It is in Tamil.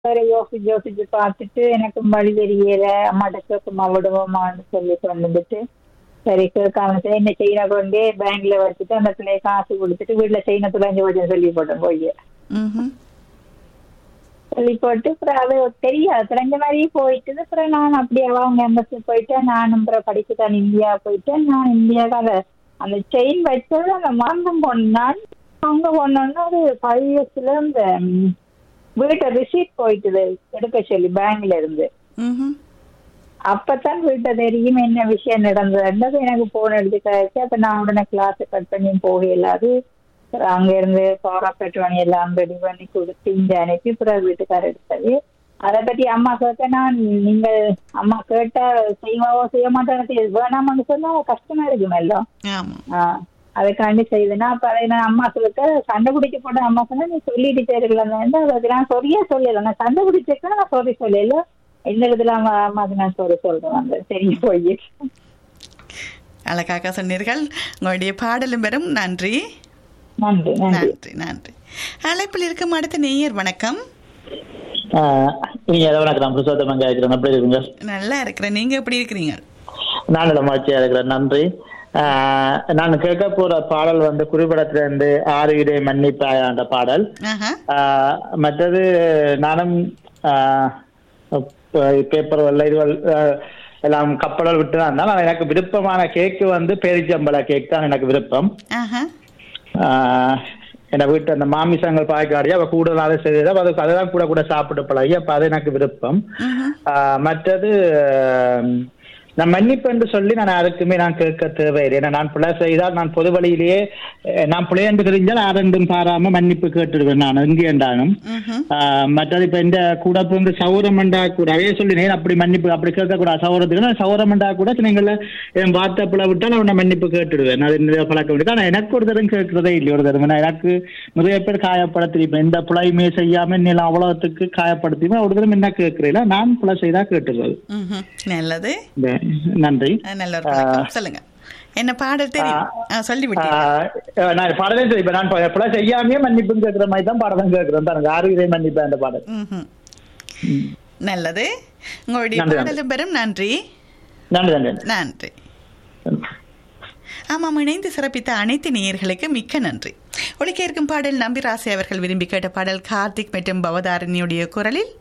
வேற யோசிச்சு யோசிச்சு பார்த்துட்டு எனக்கு வழி தெரியல அம்மாட்ட கேட்குமா விடுவோமான்னு சொல்லி கொண்டு வந்துட்டு சரி கேட்காம சரி என்ன செயினை கொண்டே பேங்க்ல வச்சுட்டு அந்த பிள்ளைய காசு கொடுத்துட்டு வீட்டுல செயினை துளைஞ்சு போச்சு சொல்லி போட்டேன் போய் ம்ஹும். சொல்லி போட்டு அப்புறம் அது தெரியாது தெரிஞ்ச மாதிரியே போயிட்டு அப்புறம் நான் அப்படியே அவங்க எம்பசி போயிட்டேன் நான் அப்புறம் படிக்க தான் இந்தியா போயிட்டேன் நான் இந்தியாவுக்கு அந்த அந்த செயின் வச்சது அந்த மறந்தும் போனான் அங்க போனோன்னா அது ஃபைவ் இயர்ஸ்ல இந்த ம், வீட்டை ரிசீட் போயிட்டுது எடுக்க சொல்லி பேங்க்ல இருந்து ம்ஹும். அப்பதான் வீட்டை தெரியும் என்ன விஷயம் நடந்ததுன்றது எனக்கு போன் எடுத்து கழிச்சு அப்ப நான் உடனே கிளாஸ் கட் பண்ணி போகல அது அப்புறம் அங்க இருந்து பவர் ஆஃப் பண்ணி எல்லாம் ரெடி பண்ணி கொடுத்து இங்க அனுப்பி பிறகு வீட்டுக்கார எடுத்தது அதை பத்தி அம்மா கேட்ட நான் நீங்க அம்மா கேட்டா செய்வாவோ செய்ய மாட்டேன்னு வேணாமான்னு சொன்னா கஷ்டமா இருக்கும் எல்லாம் ஆமா ஆஹ் அதுக்காண்டி செய்யுதுன்னா அப்ப அதை நான் அம்மா சொல்லிட்டு சண்டை பிடிக்க போட்ட அம்மா சொன்னா நீ சொல்லிட்டு இருக்கலாம் அதுக்கு நான் சொல்லியே சொல்லல நான் சண்டை பிடிச்சிருக்கேன் நான் சொல்லி சொல்லல இந்த இடத்துல அம்மா அம்மாக்கு நான் சொல்ல சொல்றேன் அந்த சரி போய் அழகாக சொன்னீர்கள் உங்களுடைய பாடலும் பெறும் நன்றி நன்றி நன்றி நன்றி நன்றி அழைப்பில் இருக்கும் அடுத்த நேயர் வணக்கம் நீங்க எதை வணக்கம் புருஷோத்தமன் கேட்கிறேன் எப்படி இருக்குங்க நல்லா இருக்கிறேன் நீங்க எப்படி இருக்கிறீங்க நான் மகிழ்ச்சியா இருக்கிறேன் நன்றி ஆஹ் நான் கேட்க போற பாடல் வந்து குறிப்பிடத்துல இருந்து ஆறு விதை மன்னிப்பாயாண்ட பாடல் ஆஹா ஆஹ் மற்றது நானும் பேப்பர் வெள்ள இதுவல் ஆஹ் எல்லாம் கப்படல் விட்டு தான் இருந்தாலும் ஆனா எனக்கு விருப்பமான கேக்கு வந்து பேரிச்சம்பள கேக் தான் எனக்கு விருப்பம் ஆஹா ஆஹ் என் வீட்டு அந்த மாமிசங்கள் பாய்க்காடியா அவ கூடுதலாக செய்தது அப்ப அதுக்கு அதுதான் கூட கூட சாப்பிட்டு பழகி அப்ப அது எனக்கு விருப்பம் ம்ஹும். ஆஹ் மற்றது ஆஹ் நான் மன்னிப்பு என்று சொல்லி நான் யாருக்குமே நான் கேட்க தேவையில்லை ஏன்னா நான் பிள்ளை செய்தால் நான் பொது வழியிலேயே அஹ், நான் பிள்ளை என்று தெரிஞ்சால் ஆரண்டும் பாராம மன்னிப்பு கேட்டுடுவேன் நான் எங்கே என்றாலும் ம்ஹும். ஆஹ் மற்றது இப்ப இந்த கூட வந்து சௌரமண்டா கூட அதே சொல்லினேன் அப்படி மன்னிப்பு அப்படி கேட்கக்கூடாது சௌரத்துக்கு நான் சௌரமண்டா கூட நீங்கள என் வார்த்தை பிள்ளை விட்டால் அவனை மன்னிப்பு கேட்டுடுவேன் அது நிறைய பழக்கம் இருக்கு ஆனா எனக்கு ஒரு தரம் கேட்கறதே இல்லை ஒரு தரம் ஏன்னா எனக்கு நிறைய பேர் காயப்படுத்தி இப்ப எந்த பிள்ளையுமே செய்யாம இன்னும் அவ்வளவுத்துக்கு காயப்படுத்தியுமே ஒரு தரம் என்ன கேட்கறீங்களா நான் பிள்ளை செய்தா கேட்டுடுறது ம்ஹும். நல்லது இந்த- நன்றி அஹ், நல்ல ஒரு பழக்கம். சொல்லுங்க என்ன பாடல் தெரியும் ஆ, சொல்லிவிட்டேன் ஆஹ் நான் பாடலே சரி இப்ப நான் பிள்ளை செய்யாமே மன்னிப்புன்னு கேட்கிற மாதிரி தான் பாடம் கேட்கிறேன் தான் எனக்கு ஆறு இதை மன்னிப்பேன் அந்த பாடல் ம்ஹும். நல்லது உங்களுடைய நன்றி, நன்றி. பாடலும் பெறும் நன்றி நன்றி நன்றி நன்றி ஆமாம் இணைந்து சிறப்பித்த அனைத்து நேயர்களுக்கு மிக்க நன்றி ஒழிக்க இருக்கும் பாடல் நம்பிராசி அவர்கள் விரும்பி கேட்ட பாடல் கார்த்திக் மற்றும் பவதாரணியுடைய குரலில்